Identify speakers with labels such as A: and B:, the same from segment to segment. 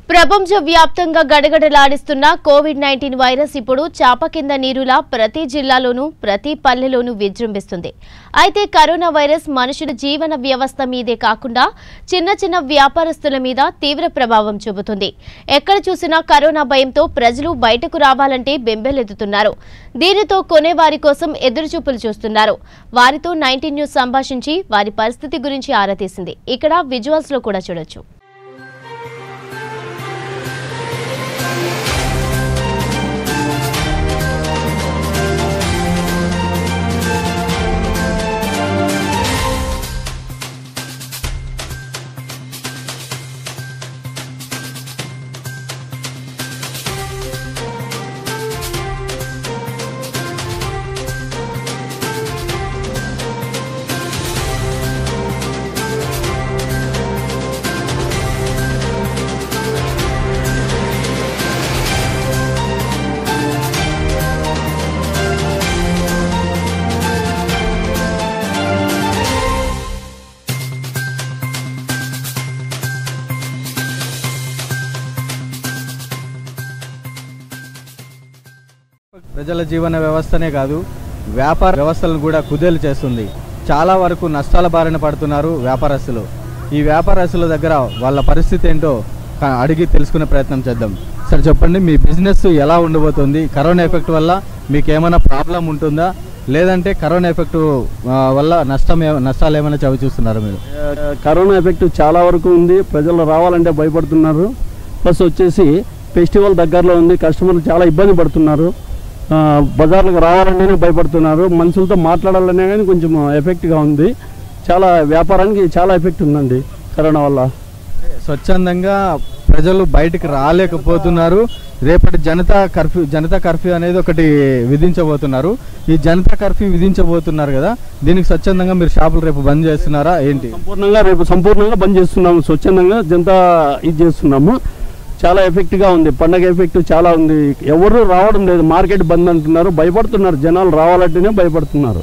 A: ప్రపంచ వ్యాప్తంగా గడగడలాడిస్తున్న Covid nineteen virus ఇప్పుడు చాప కింద నీరులా ప్రతి జిల్లాలోనూ ప్రతి పల్లెలోనూ విజృంభిస్తుంది అయితే కరోనా వైరస్ మనుషుల జీవన వ్యవస్థ మీదే కాకుండా చిన్న చిన్న వ్యాపారస్తుల మీద తీవ్ర ప్రభావం చూపుతుంది ఎక్కడ చూసినా కరోనా భయంతో ప్రజలు బయటకు రావాలంటే బెంబెలెత్తుతున్నారు దీనితో కొనేవారి కోసం ఎదురుచూపులు చూస్తున్నారు వారితో నైన్టీన్ న్యూస్ సంభాషించి వారి పరిస్థితి గురించి ఆరా తీసింది ఇక్కడ విజువల్స్ లో కూడా చూడొచ్చు
B: ప్రజల జీవన వ్యవస్థనే కాదు వ్యాపార వ్యవస్థలను కూడా కుదేలు చేస్తుంది చాలా వరకు నష్టాల బారిన పడుతున్నారు వ్యాపారస్తులు ఈ వ్యాపారస్తుల దగ్గర వాళ్ళ పరిస్థితి ఏంటో క- అడిగి తెలుసుకునే ప్రయత్నం చేద్దాం సార్ చెప్పండి మీ బిజినెస్ ఎలా ఉండబోతుంది కరోనా ఎఫెక్ట్ వల్ల మీకు ఏమైనా ప్రాబ్లం ఉంటుందా లేదంటే కరోనా ఎఫెక్ట్ ఆ, వల్ల నష్టం ఏ- నష్టాలు ఏమైనా చవి చూస్తున్నారా మీరు
C: కరోనా ఎఫెక్ట్ చాలా వరకు ఉంది ప్రజలు రావాలంటే భయపడుతున్నారు ప్లస్ వచ్చేసి ఫెస్టివల్ దగ్గరలో ఉంది కస్టమర్లు చాలా ఇబ్బంది పడుతున్నారు ఆ, బజార్లకు రావాలంటేనే భయపడుతున్నారు మనుషులతో మాట్లాడాలనే కానీ కొంచెం ఎఫెక్ట్గా ఉంది చాలా వ్యాపారానికి చాలా ఎఫెక్ట్ ఉందండి కరోనా వల్ల
B: స్వచ్ఛందంగా ప్రజలు బయటికి రాలేకపోతున్నారు రేపటి జనతా కర్ఫ్యూ జనతా కర్ఫ్యూ అనేది ఒకటి విధించబోతున్నారు ఈ జనతా కర్ఫ్యూ విధించబోతున్నారు కదా దీనికి స్వచ్ఛందంగా మీరు షాపులు రేపు బంద్ చేస్తున్నారా ఏంటి
C: సంపూర్ణంగా రేపు సంపూర్ణంగా బంద్ చేస్తున్నాము స్వచ్ఛందంగా జనతా ఇది చేస్తున్నాము చాలా ఎఫెక్ట్గా ఉంది పండగ ఎఫెక్ట్ చాలా ఉంది ఎవరు రావడం లేదు మార్కెట్ బంద్ అంటున్నారు భయపడుతున్నారు జనాలు రావాలంటేనే భయపడుతున్నారు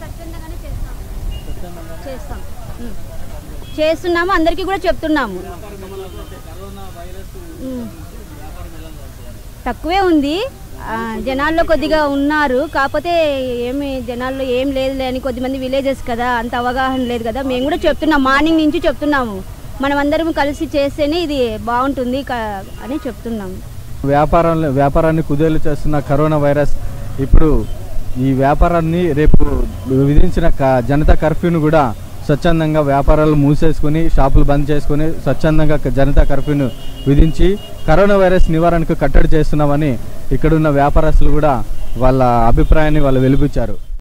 D: చేస్తాం ఉమ్. చేస్తున్నాము అందరికీ కూడా చెప్తున్నాము ఉమ్. తక్కువే ఉంది ఆ, జనాల్లో కొద్దిగా ఉన్నారు కాకపోతే ఏమి జనాల్లో ఏం లేదులే అని కొద్దిమంది విలేజెస్ కదా అంత అవగాహన లేదు కదా మేము కూడా చెప్తున్నాం మార్నింగ్ నుంచి చెప్తున్నాము మనం అందరం కలిసి చేస్తేనే ఇది బాగుంటుంది క- అని చెప్తున్నాము
B: వ్యాపారం వ్యాపారాన్ని కుదేలు చేస్తున్న కరోనా వైరస్ ఇప్పుడు ఈ వ్యాపారాన్ని రేపు విధించిన క- జనతా కర్ఫ్యూను కూడా స్వచ్ఛందంగా వ్యాపారాలు మూసేసుకుని షాపులు బంద్ చేసుకుని స్వచ్ఛందంగా క- జనతా కర్ఫ్యూను విధించి కరోనా వైరస్ నివారణకు కట్టడి చేస్తున్నామని ఇక్కడున్న వ్యాపారస్తులు కూడా వాళ్ళ అభిప్రాయాన్ని వాళ్ళు వెలిపించారు